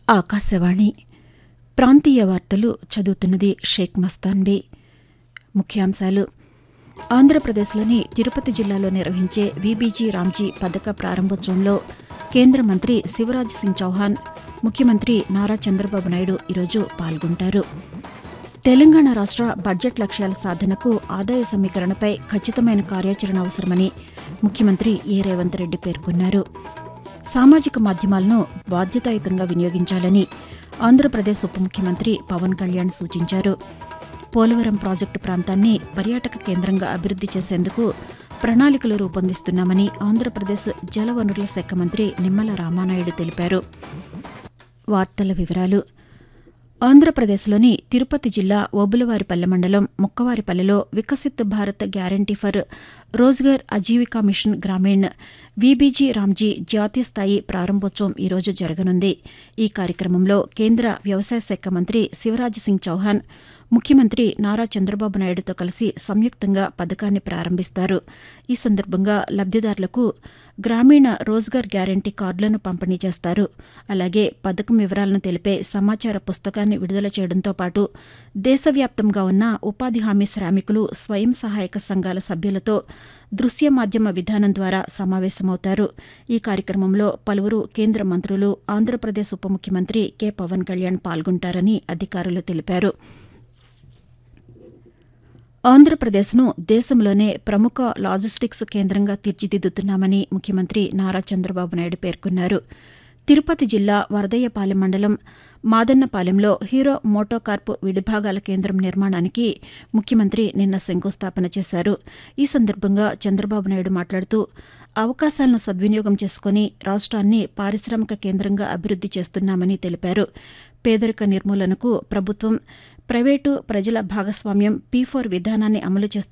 ఆకాశవాణి ప్రాంతీయ వార్తలు చదువుతున్నది షేక్ మస్తాన్బీ ముఖ్యాంశాలు ఆంధ్రప్రదేశ్లోని తిరుపతి జిల్లాలో నిర్వహించే వీబీజీ రామ్జీ పథక ప్రారంభోత్సవంలో కేంద్ర మంత్రి శివరాజ్ సింగ్ చౌహాన్ ముఖ్యమంత్రి నారా చంద్రబాబు నాయుడు ఈరోజు పాల్గొంటారు తెలంగాణ రాష్ట్ర బడ్జెట్ లక్ష్యాల సాధనకు ఆదాయ సమీకరణపై ఖచ్చితమైన కార్యాచరణ అవసరమని ముఖ్యమంత్రి ఏ రేవంత్ రెడ్డి పేర్కొన్నారు సామాజిక మాధ్యమాలను బాధ్యతాయుతంగా వినియోగించాలని ఆంధ్రప్రదేశ్ ఉప ముఖ్యమంత్రి పవన్ కళ్యాణ్ సూచించారు పోలవరం ప్రాజెక్టు ప్రాంతాన్ని పర్యాటక కేంద్రంగా అభివృద్ది చేసేందుకు ప్రణాళికలు రూపొందిస్తున్నామని ఆంధ్రప్రదేశ్ జలవనరుల శాఖ మంత్రి నిమ్మల రామానాయుడు తెలిపారు వార్తల వివరాలు ఆంధ్రప్రదేశ్లోని తిరుపతి జిల్లా ఓబులవారిపల్లె మండలం ముక్కవారిపల్లెలో Viksit Bharat guarantee for Rozgar Ajeevika mission Gramin VBG Ramji జాతీయ స్థాయి ప్రారంభోత్సవం ఈరోజు జరగనుంది ఈ కార్యక్రమంలో కేంద్ర వ్యవసాయ శాఖ మంత్రి శివరాజ్ సింగ్ చౌహాన్ ముఖ్యమంత్రి నారా చంద్రబాబు నాయుడుతో కలిసి సంయుక్తంగా పథకాన్ని ప్రారంభిస్తారు ఈ సందర్భంగా లబ్దిదారులకు గ్రామీణ రోజ్గార్ గ్యారంటీ కార్డులను పంపిణీ చేస్తారు అలాగే పథకం వివరాలను తెలిపే సమాచార పుస్తకాన్ని విడుదల చేయడంతో పాటు దేశవ్యాప్తంగా ఉన్న ఉపాధి హామీ శ్రామికులు స్వయం సహాయక సంఘాల సభ్యులతో దృశ్య మాధ్యమ విధానం ద్వారా సమావేశమవుతారు ఈ కార్యక్రమంలో పలువురు కేంద్ర మంత్రులు ఆంధ్రప్రదేశ్ ఉప ముఖ్యమంత్రి కె పవన్ కళ్యాణ్ పాల్గొంటారని అధికారులు తెలిపారు ఆంధ్రప్రదేశ్ను దేశంలోనే ప్రముఖ లాజిస్టిక్స్ కేంద్రంగా తీర్చిదిద్దుతున్నామని ముఖ్యమంత్రి నారా చంద్రబాబు నాయుడు పేర్కొన్నారు తిరుపతి జిల్లా వరదయ్యపాలెం మండలం మాదన్నపాలెంలో హీరో మోటోకార్ప్ విడిభాగాల కేంద్రం నిర్మాణానికి ముఖ్యమంత్రి నిన్న శంకుస్థాపన చేశారు ఈ సందర్భంగా చంద్రబాబు నాయుడు మాట్లాడుతూ అవకాశాలను సద్వినియోగం చేసుకుని రాష్ట్రాన్ని పారిశ్రామిక కేంద్రంగా అభివృద్ది చేస్తున్నామని తెలిపారు పేదరిక నిర్మూలనకు ప్రభుత్వం ప్రైవేటు ప్రజల భాగస్వామ్యం పీ ఫోర్ విధానాన్ని అమలు చేస్తూ